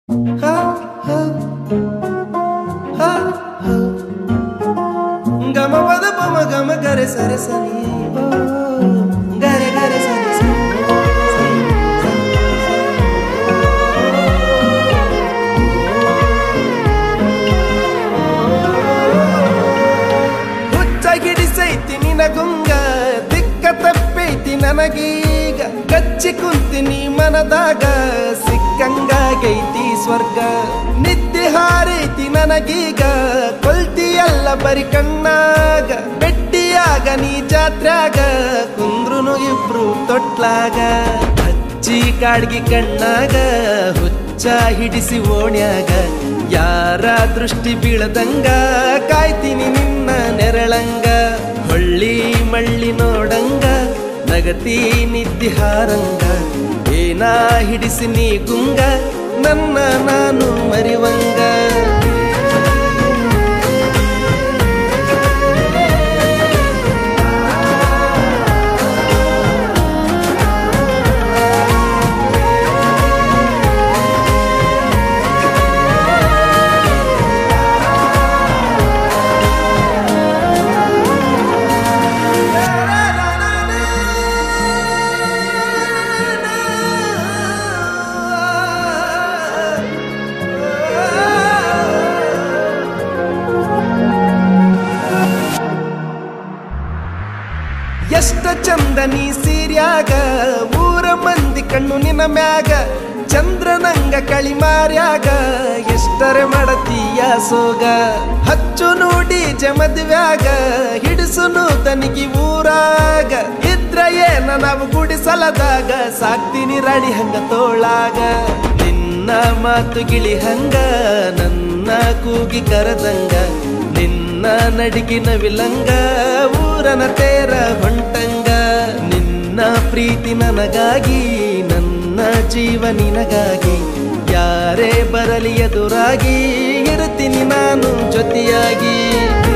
ಹ, ಹ, ಹ, ಹ. ಗಮ ಪದ ಪಮ ಗಮ ಗರೆ ಸರೆ ಸನಿ ಓ, ಗರೆ ಗರೆ ಸರೆ ಸನಿ ಹುಚ್ಚ ಹಿಡಿಸೈತಿ ನಿನಗುಂಗ ದಿಕ್ಕ ತಪ್ಪೈತಿ ನನಗೀಗ ಕಚ್ಚಿ ಕುಂತಿನಿ ಮನದಾಗ ಸಿಕ್ಕಂಗಾಗೈತಿ ಸ್ವರ್ಗ ನಿದ್ದೆ ಹಾರೈತಿ ನನಗೀಗ ಕೊಲ್ತಿಯಲ್ಲ ಬರಿ ಕಣ್ಣಾಗ ಬೆಟ್ಟಿಯಾಗ ನೀ ಜಾತ್ರ್ಯಾಗ ಕುಂದ್ರುನು ಇಬ್ರು ತೊಟ್ಲಾಗ ಹಚ್ಚಿ ಕಾಡ್ಗಿ ಕಣ್ಣಾಗ ಹುಚ್ಚ ಹಿಡಿಸಿ ಓಣ್ಯಾಗ ಯಾರ ದೃಷ್ಟಿ ಬೀಳದಂಗ ಕಾಯ್ತೀನಿ ನಿನ್ನ ನೆರಳಂಗ ಹೊಳ್ಳಿ ಮಳ್ಳಿ ನೋಡಂಗ ನಗತಿ ನಿದ್ದಿ ಹಾರಂಗ ಏನ ಹಿಡಿಸಿ ನೀ ಗುಂಗ ನನ್ನ ನಾನು ಮರಿವಂಗ ಎಷ್ಟ ಚಂದ ನೀ ಸೀರ್ಯಾಗ ಊರ ಮಂದಿ ಕಣ್ಣು ನಿನ್ನ ಮ್ಯಾಗ ಚಂದ್ರನಂಗ ಕಳಿಮಾರ್ಯಾಗ ಎಷ್ಟರೆ ಮಾಡತೀಯ ಸೋಗ ಹಚ್ಚು ನೋಡಿ ಜಮದ್ವ್ಯಾಗ ಹಿಡಿಸುನು ತನಿಗಿ ಊರಾಗ ಇದ್ರ ಏನ ನಾವು ಗುಡಿಸಲದಾಗ ಸಾಕ್ತೀನಿ ರಾಣಿ ಹಂಗ ತೋಳಾಗ ನಿನ್ನ ಮಾತು ಗಿಳಿ ಹಂಗ ನನ್ನ ಕೂಗಿ ಕರದಂಗ ನಿನ್ನ ನಡಿಗಿನ ವಿಲಂಗ ಊರನ ತೇರ ಹೊಂಟಂಗ ನಿನ್ನ ಪ್ರೀತಿ ನನಗಾಗಿ ನನ್ನ ಜೀವ ನಿನಗಾಗಿ ಯಾರೇ ಬರಲಿ ಎದುರಾಗಿ ಇರುತ್ತೀನಿ ನಾನು ಜೊತೆಯಾಗಿ